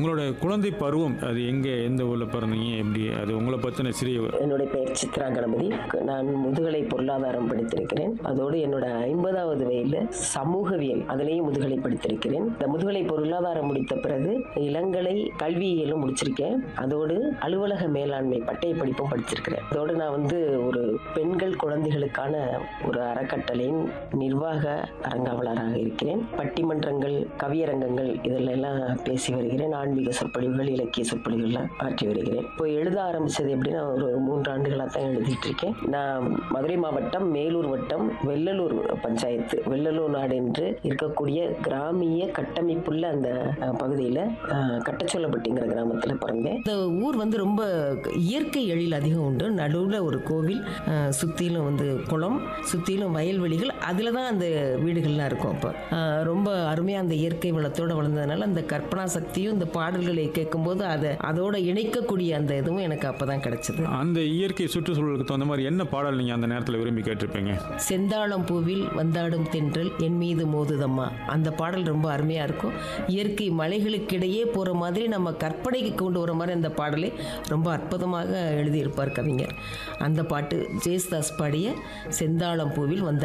உங்களோட குழந்தை பருவம் அது எங்கே எந்த ஊரில் பிறந்தீங்க எப்படி அது உங்களை பற்றின சிறிய என்னுடைய பெயர் சித்ரா கணபதி நான் முதுகலை பொருளாதாரம் படித்திருக்கிறேன் அதோடு என்னோட ஐம்பதாவது வயதில் சமூகவியல் அதிலேயும் முதுகலை படித்திருக்கிறேன் இந்த முதுகலை பொருளாதாரம் முடித்த பிறகு இளங்கலை கல்வியியலும் முடிச்சிருக்கேன் அதோடு அலுவலக மேலாண்மை பட்டய படிப்பும் படிச்சிருக்கிறேன் அதோடு நான் வந்து ஒரு பெண்கள் குழந்தைகளுக்கான ஒரு அறக்கட்டளையின் நிர்வாக அரங்காவலராக இருக்கிறேன் பட்டிமன்றங்கள் கவியரங்கங்கள் இதில் எல்லாம் பேசி வருகிறேன் ஆன்மீக சொற்பொழிவுகள் இலக்கிய சொற்பொழிவுகள்லாம் ஆற்றி வருகிறேன் இப்போ எழுத ஆரம்பிச்சது எப்படின்னா ஒரு மூன்று ஆண்டுகளாக தான் எழுதிட்டு இருக்கேன் நான் மதுரை மாவட்டம் மேலூர் வட்டம் வெள்ளலூர் பஞ்சாயத்து வெள்ளலூர் நாடு என்று இருக்கக்கூடிய கிராமிய கட்டமைப்புள்ள அந்த பகுதியில் கட்டச்சோலப்பட்டிங்கிற கிராமத்தில் பிறந்தேன் இந்த ஊர் வந்து ரொம்ப இயற்கை எழில் அதிகம் உண்டு நடுவில் ஒரு கோவில் அஹ், சுத்திலும் வந்து குளம் சுத்திலும் வயல்வெளிகள் அதில் தான் அந்த வீடுகள்லாம் இருக்கும் அப்போ அஹ், ரொம்ப அருமையாக அந்த இயற்கை வளத்தோடு வளர்ந்ததுனால அந்த கற்பனா சக்தியும் இந்த பாடல்களை கேட்கும்போது அதை அதோட இணைக்கக்கூடிய அந்த இதுவும் எனக்கு அப்போ தான் கிடைச்சது அந்த இயற்கை சுற்றுச்சூழலுக்கு தகுந்த மாதிரி என்ன பாடல் நீங்கள் அந்த நேரத்தில் விரும்பி கேட்டிருப்பீங்க செந்தாளம் பூவில் வந்தாடும் தென்றல் என் மீது மோதுதம்மா அந்த பாடல் ரொம்ப அருமையாக இருக்கும் இயற்கை மலைகளுக்கிடையே போகிற மாதிரி நம்ம கற்பனைக்கு கொண்டு வர மாதிரி அந்த பாடலை ரொம்ப அற்புதமாக எழுதியிருப்பார் கவிஞர் அந்த பாட்டு ஜெயஸ்தாஸ் பாடிய செந்தாளம் பூவில் வந்த